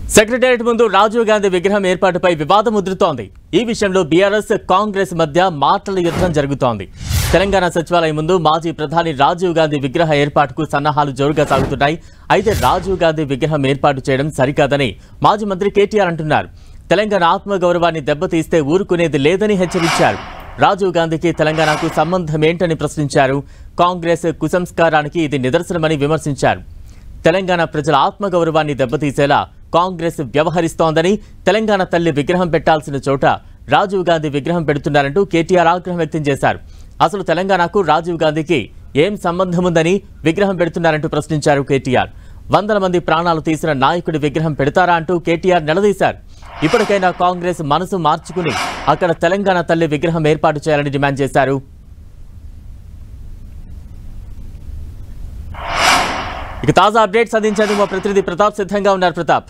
Secretariat ముందు రాజీవ్ గాంధీ విగ్రహం ఏర్పాటుపై వివాదం ముదురుతోంది ఈ విషయంలో బీఆర్ఎస్ కాంగ్రెస్ మధ్య మాటల యుద్ధం జరుగుతోంది తెలంగాణ సచివాలయం ముందు మాజీ ప్రధాని రాజీవ్ గాంధీ విగ్రహ ఏర్పాటుకు సన్నాహాలు జోరుగా సాగుతున్నాయి అయితే రాజీవ్ గాంధీ విగ్రహం ఏర్పాటు చేయడం సరికాదని మాజీ మంత్రి కేటీఆర్ అంటున్నారు తెలంగాణ ఆత్మగౌరవాన్ని దెబ్బతీస్తే ఊరుకునేది లేదని హెచ్చరించారు రాజీవ్ గాంధీకి తెలంగాణకు సంబంధమేంటని ప్రశ్నించారు కాంగ్రెస్ కుసంస్కారానికి ఇది నిదర్శనమని విమర్శించారు తెలంగాణ ప్రజల ఆత్మగౌరవాన్ని దెబ్బతీసేలా కాంగ్రెస్ వ్యవహరిస్తోందని తెలంగాణ తల్లి విగ్రహం పెట్టాల్సిన చోట రాజీవ్ గాంధీ విగ్రహం పెడుతున్నారంటూ కేటీఆర్ ఆగ్రహం వ్యక్తం చేశారు అసలు తెలంగాణకు రాజీవ్ గాంధీకి ఏం సంబంధం ఉందని విగ్రహం పెడుతున్నారంటూ ప్రశ్నించారు కేటీఆర్ వందల మంది ప్రాణాలు తీసిన నాయకుడి విగ్రహం పెడతారా అంటూ కేటీఆర్ నిలదీశారు ఇప్పటికైనా కాంగ్రెస్ మనసు మార్చుకుని అక్కడ తెలంగాణ తల్లి విగ్రహం ఏర్పాటు చేయాలని డిమాండ్ చేశారు ఇక తాజా అప్డేట్స్ అందించేందుకు మా ప్రతినిధి ప్రతాప్ సిద్ధంగా ఉన్నారు ప్రతాప్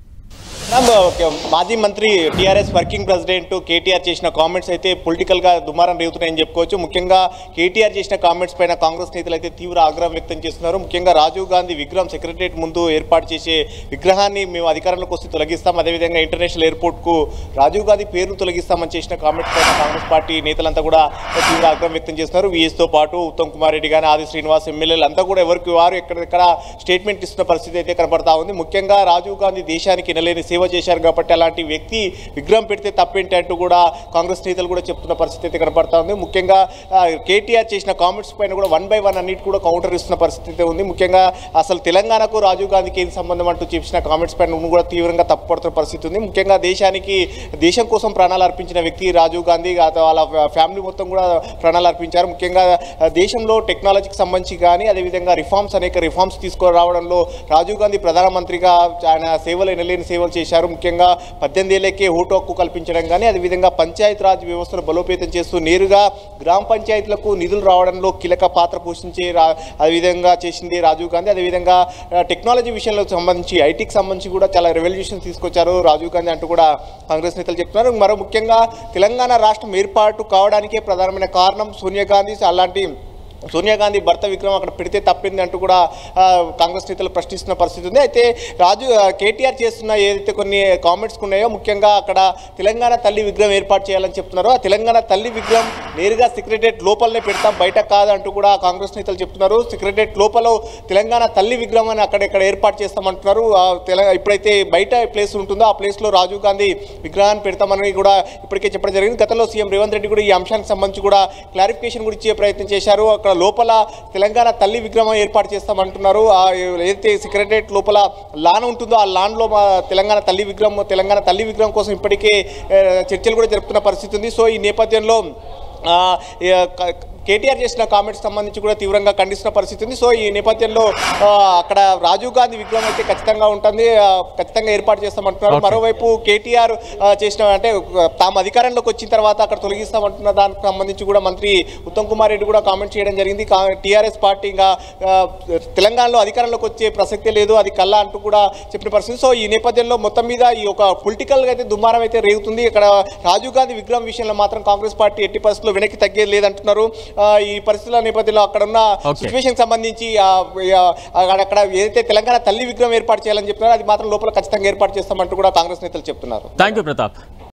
రామ్, ఓకే, మాజీ మంత్రి టీఆర్ఎస్ వర్కింగ్ ప్రెసిడెంట్ కేటీఆర్ చేసిన కామెంట్స్ అయితే పొలిటికల్గా దుమారం రేగుతున్నాయని చెప్పుకోవచ్చు ముఖ్యంగా కేటీఆర్ చేసిన కామెంట్స్ పైన కాంగ్రెస్ నేతలు అయితే తీవ్ర ఆగ్రహం వ్యక్తం చేస్తున్నారు ముఖ్యంగా రాజీవ్ గాంధీ విగ్రహం సెక్రటరియట్ ముందు ఏర్పాటు చేసే విగ్రహాన్ని మేము అధికారంలోకి వస్తే తొలగిస్తాం అదేవిధంగా ఇంటర్నేషనల్ ఎయిర్పోర్ట్కు రాజీవ్ గాంధీ పేరును తొలగిస్తామని చేసిన కామెంట్స్ పైన కాంగ్రెస్ పార్టీ నేతలంతా కూడా తీవ్ర ఆగ్రహం వ్యక్తం చేస్తున్నారు వీఎస్తో పాటు ఉత్తమ్ కుమార్ రెడ్డి కానీ ఆది శ్రీనివాస్ ఎమ్మెల్యేలు అంతా కూడా ఎవరికి వారు ఎక్కడెక్కడ స్టేట్మెంట్ ఇస్తున్న పరిస్థితి అయితే కనబడతా ఉంది ముఖ్యంగా రాజీవ్ గాంధీ దేశానికి ఎనలేని సేవ చేశారు కాబట్టి అలాంటి వ్యక్తి విగ్రహం పెడితే తప్పేంటి అంటూ కూడా కాంగ్రెస్ నేతలు కూడా చెప్తున్న పరిస్థితి అయితే కనబడతా ఉంది ముఖ్యంగా ఆ, కేటీఆర్ చేసిన కామెంట్స్ పైన కూడా వన్ బై వన్ అన్నిటి కూడా కౌంటర్ ఇస్తున్న పరిస్థితి అయితే ఉంది ముఖ్యంగా అసలు తెలంగాణకు రాజీవ్ గాంధీకి ఏం సంబంధం అంటూ చేసిన కామెంట్స్ పైన కూడా తీవ్రంగా తప్పుపడుతున్న పరిస్థితి ఉంది ముఖ్యంగా దేశానికి దేశం కోసం ప్రాణాలు అర్పించిన వ్యక్తి రాజీవ్ గాంధీ ఆ వాళ్ళ ఫ్యామిలీ మొత్తం కూడా ప్రాణాలు అర్పించారు ముఖ్యంగా ఆ, దేశంలో టెక్నాలజీకి సంబంధించి కానీ అదేవిధంగా రిఫార్మ్స్ అనేక రిఫార్మ్స్ తీసుకురావడంలో రాజీవ్ గాంధీ ప్రధానమంత్రిగా ఆయన సేవలు ఎనలేని సేవలు చేశారు ముఖ్యంగా పద్దెనిమిది ఏళ్ళకే ఓటు హక్కు కల్పించడం కానీ అదేవిధంగా పంచాయత్ రాజ్ వ్యవస్థను బలోపేతం చేస్తూ నేరుగా గ్రామ పంచాయతీలకు నిధులు రావడంలో కీలక పాత్ర పోషించే రా అదేవిధంగా చేసింది రాజీవ్ గాంధీ అదేవిధంగా ఆ, టెక్నాలజీ విషయంలో సంబంధించి ఐటీకి సంబంధించి కూడా చాలా రెవల్యూషన్ తీసుకొచ్చారు రాజీవ్ గాంధీ అంటూ కూడా కాంగ్రెస్ నేతలు చెప్తున్నారు మరో ముఖ్యంగా తెలంగాణ రాష్ట్రం ఏర్పాటు కావడానికే ప్రధానమైన కారణం సోనియా గాంధీ అలాంటి సోనియా గాంధీ భర్త విక్రమ్ అక్కడ పెడితే తప్పింది అంటూ కూడా ఆ, కాంగ్రెస్ నేతలు ప్రశ్నిస్తున్న పరిస్థితి ఉంది అయితే రాజు ఆ, కేటీఆర్ చేస్తున్న ఏదైతే కొన్ని కామెంట్స్ ఉన్నాయో ముఖ్యంగా అక్కడ తెలంగాణ తల్లి విగ్రహం ఏర్పాటు చేయాలని చెప్తున్నారో ఆ తెలంగాణ తల్లి విగ్రహం నేరుగా సెక్రటరియట్ లోపలనే పెడతాం బయట కాదంటూ కూడా కాంగ్రెస్ నేతలు చెప్తున్నారు సెక్రటరియట్ లోపల తెలంగాణ తల్లి విగ్రహం అని అక్కడెక్కడ ఏర్పాటు చేస్తామంటున్నారు ఆ తెల ఇప్పుడైతే బయట ప్లేస్ ఉంటుందో ఆ ప్లేస్లో రాజీవ్ గాంధీ విగ్రహాన్ని పెడతామని కూడా ఇప్పటికే చెప్పడం జరిగింది గతంలో సీఎం రేవంత్ రెడ్డి కూడా ఈ అంశానికి సంబంధించి కూడా క్లారిఫికేషన్ కూడా ఇచ్చే ప్రయత్నం చేశారు అక్కడ లోపల తెలంగాణ తల్లి విగ్రహం ఏర్పాటు చేస్తామంటున్నారు ఆ ఏదైతే సెక్రటరియట్ లోపల లాన్ ఉంటుందో ఆ లాన్లో మా తెలంగాణ తల్లి విగ్రహం తెలంగాణ తల్లి విగ్రహం కోసం ఇప్పటికే ఆ, చర్చలు కూడా జరుపుతున్న పరిస్థితి ఉంది సో ఈ నేపథ్యంలో ఆ, ఈ, క- కేటీఆర్ చేసిన కామెంట్స్ సంబంధించి కూడా తీవ్రంగా ఖండిస్తున్న పరిస్థితి ఉంది సో ఈ నేపథ్యంలో ఆ, అక్కడ రాజీవ్ గాంధీ విగ్రహం అయితే ఖచ్చితంగా ఉంటుంది ఆ, ఖచ్చితంగా ఏర్పాటు చేస్తామంటున్నారు Okay. మరోవైపు కేటీఆర్ ఆ, చేసిన అంటే ఆ, తాము అధికారంలోకి వచ్చిన తర్వాత అక్కడ తొలగిస్తామంటున్న దానికి సంబంధించి కూడా మంత్రి ఉత్తమ్ కుమార్ రెడ్డి కూడా కామెంట్ చేయడం జరిగింది టీఆర్ఎస్ పార్టీ ఇంకా ఆ, తెలంగాణలో అధికారంలోకి వచ్చే ప్రసక్తే లేదు అది కల్లా అంటూ కూడా చెప్పిన పరిస్థితి సో ఈ నేపథ్యంలో మొత్తం మీద ఈ ఒక పొలిటికల్గా అయితే దుమారం అయితే రేగుతుంది ఇక్కడ రాజీవ్ గాంధీ విగ్రహం విషయంలో మాత్రం కాంగ్రెస్ పార్టీ ఎట్టి పరిస్థితుల్లో వెనక్కి తగ్గేది లేదంటున్నారు ఆ, ఈ పరిస్థితుల నేపథ్యంలో అక్కడ ఉన్న Okay. సిచ్యువేషన్ సంబంధించి ఆ, ఆ, అక్కడ అక్కడ ఏదైతే తెలంగాణ తల్లి విగ్రహం ఏర్పాటు చేయాలని చెప్తున్నారో అది మాత్రం లోపల ఖచ్చితంగా ఏర్పాటు చేస్తామంటూ కూడా కాంగ్రెస్ నేతలు చెప్తున్నారు థ్యాంక్ యూ ప్రతాప్